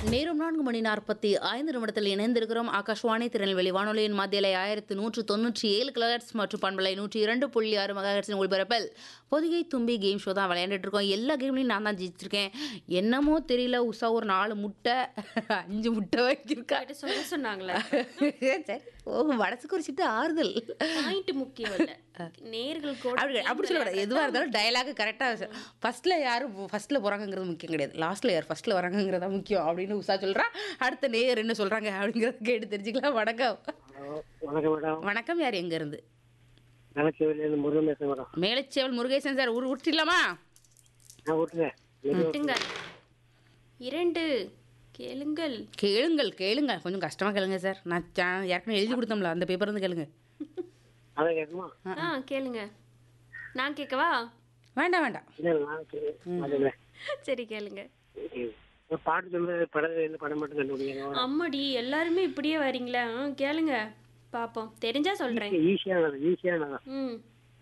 நேரம் நான்கு மணி நாற்பத்தி ஐந்து நிமிடத்தில் இணைந்திருக்கிறோம் ஆகாஷ்வாணி திருநெல்வேலி வானொலியின் மத்தியலை ஆயிரத்து நூற்று தொண்ணூற்றி ஏழு கிலோஹெர்ட்ஸ் மற்றும் பண்பலை நூற்றி இரண்டு புள்ளி ஆறு மெகாஹெர்ட்ஸின் ஒளிபரப்பில் பொதிகை தும்பி கேம் ஷோ தான் விளையாண்டுட்டு இருக்கோம் எல்லா கேம்லையும் நான் தான் ஜெயிச்சிருக்கேன் என்னமோ தெரியல உஷா ஒரு நாலு முட்டை அஞ்சு முட்டை வைக்கிருக்கா கிட்ட சொல்ல சொன்னாங்களே சரி ஓ மனசு குறிச்சிட்டு ஆறுதல் பாயிண்ட் முக்கியம் இல்ல நேர்கள் கூட அப்படி அப்படி சொல்லக்கூடாது எதுவாக இருந்தாலும் டயலாக் கரெக்டாக ஃபஸ்ட்டில் யார் ஃபஸ்ட்டில் போகிறாங்கங்கிறது முக்கியம் கிடையாது லாஸ்ட்டில் யார் ஃபஸ்ட்டில் வராங்கங்கிறதா முக்கியம் அப்படின்னு உஷா சொல்கிறா அடுத்த நேயர் என்ன சொல்கிறாங்க அப்படிங்கிறத கேட்டு தெரிஞ்சுக்கலாம் வணக்கம் ஹலோ வணக்கம் மேடம் வணக்கம் யார் எங்கேருந்து நிலச்சேவிலேருந்து முருகன் பேசுகிறேன் மேடம் மேலச்சேவல் முருகேசன் சார் உரு உருட்டிடலாமா நான் விட்டுங்க விட்டுங்க இரண்டு கேளுங்கள் கேளுங்கள் கேளுங்க கொஞ்சம் கஷ்டமாக கேளுங்க சார் நான் சா- ஏற்கனவே எழுதி கொடுத்தோம்ல அந்த பேப்பர் வந்து கேளுங்க அதான் கேட்குமா ஆ கேளுங்க நான் கேட்கவா வேண்டாம் வேண்டாம் இல்லை நான் கேட்குறேன் சரி கேளுங்க ஒரு பாட்டு சொல்லுறது படம் எந்த படம் மட்டும் கண்டுபிடிக்கணும் அம்மாடி எல்லாருமே இப்படியே வரீங்களா ஆ, கேளுங்க பாப்போம் தெரிஞ்சா சொல்றேன் ஈஸியானது ஈஸியானதா ம்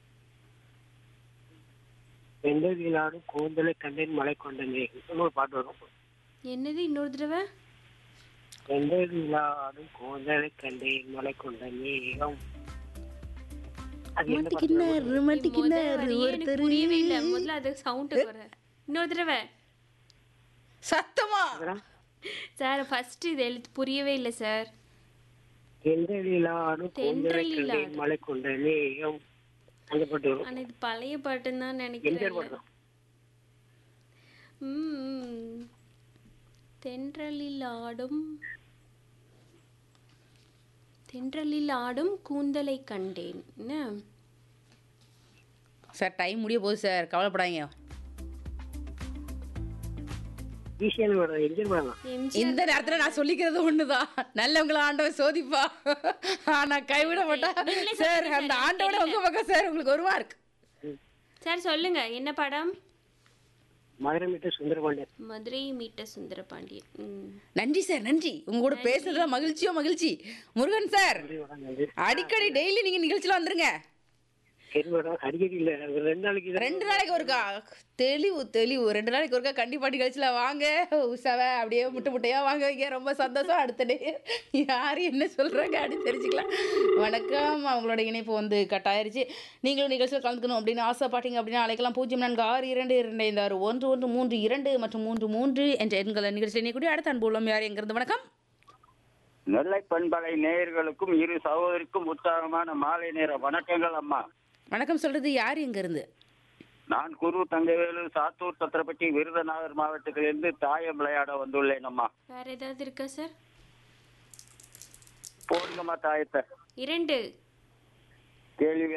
எந்த வீலாடும் கூந்தலை கண்டேன் மலை கொண்டனே இன்னும் ஒரு பாட்டு வரும் என்னது இன்னொரு தடவை எந்த வீலாடும் கூந்தலை கண்டேன் மலை கொண்ட மேகம் அது என்ன பாட்டு மாட்டிக்கினார் மாட்டிக்கினார் முதல்ல வரியே எனக்கு ஒருத்தர் புரியவே இல்ல முதல்ல அது சவுண்ட் வர இன்னொரு தடவை சத்தமா மேடம்? சார் ஃபர்ஸ்ட் இது எழுத்து புரியவே இல்லை சார் எந்த வீலாடும் கூந்தலை தென்றலில் கண்டேன் மலை கொண்ட மேகம் அந்த பாட்டு வரும் ஆனா இது பழைய பாட்டுன்னு தான் எம்ஜிஆர் நினைக்கிறேன் பாட்டு தான் ம். தென்றலில் ஆடும் தென்றலில் ஆடும் கூந்தலை கண்டேன் என்ன சார் டைம் முடிய போகுது சார் கவலைப்படாதீங்க ஈஸியான மேடம் எம்ஜிஆர் மேடம் தான் எம்ஜி இந்த நேரத்துல நான் சொல்லிக்கிறது ஒண்ணுதான் நல்லவங்கள ஆண்டவன் சோதிப்பா ஆனா கைவிட மாட்டா சார் அந்த ஆண்டவன உங்க பக்கம் சார் உங்களுக்கு ஒரு மார்க் சார் சொல்லுங்க என்ன படம் மதுரை மீட்டு சுந்தரபாண்டியன் மதுரை மீட்ட சுந்தரபாண்டியன் ம். நன்றி சார் நன்றி உங்க கூட பேசுறதுல மகிழ்ச்சியோ மகிழ்ச்சி முருகன் சார் நன்றி மேடம் நன்றி அடிக்கடி டெய்லி நீங்க நிகழ்ச்சியில வந்துருங்க சரி மேடம் அடிக்கடி இல்லை ஒரு ரெண்டு நாளைக்கு தான் ரெண்டு நாளைக்கு ஒருக்கா தெளிவு தெளிவு ரெண்டு நாளைக்கு ஒருக்கா கண்டிப்பா நிகழ்ச்சியில வாங்க உஷாவ அப்படியே முட்டை முட்டையா வாங்க வைங்க ரொம்ப சந்தோஷம் அடுத்த டே யார் என்ன சொல்றாங்க அப்படின்னு தெரிஞ்சுக்கலாம் வணக்கம் அவங்களோட இணைப்பு வந்து கட் ஆயிருச்சு நீங்களும் நிகழ்ச்சியில் கலந்துக்கணும் அப்படின்னு ஆசைப்பட்டீங்க அப்படின்னா அழைக்கலாம் பூஜ்ஜியம் நான்கு ஆறு இரண்டு இரண்டு ஐந்து ஆறு ஒன்று ஒன்று மூன்று இரண்டு மற்றும் மூன்று மூன்று என்ற எண்களை நிகழ்ச்சியில் இணையக்கூடிய அடுத்த அன்பு உள்ளம் யார் எங்கிறது வணக்கம் நெல்லை பண்பலை நேயர்களுக்கும் இரு சகோதரிக்கும் உற்சாகமான மாலை நேர வணக்கங்கள் அம்மா வணக்கம் சொல்றது யார் எங்க இருந்து நான் குரு தங்கவேலு சாத்தூர் சத்திரப்பட்டி விருதுநகர் மாவட்டத்திலிருந்து தாயம் விளையாட வந்துள்ளேன் அம்மா வேற ஏதாவது இருக்கா சார் போடுங்கம்மா தாயத்தை இரண்டு கேள்வி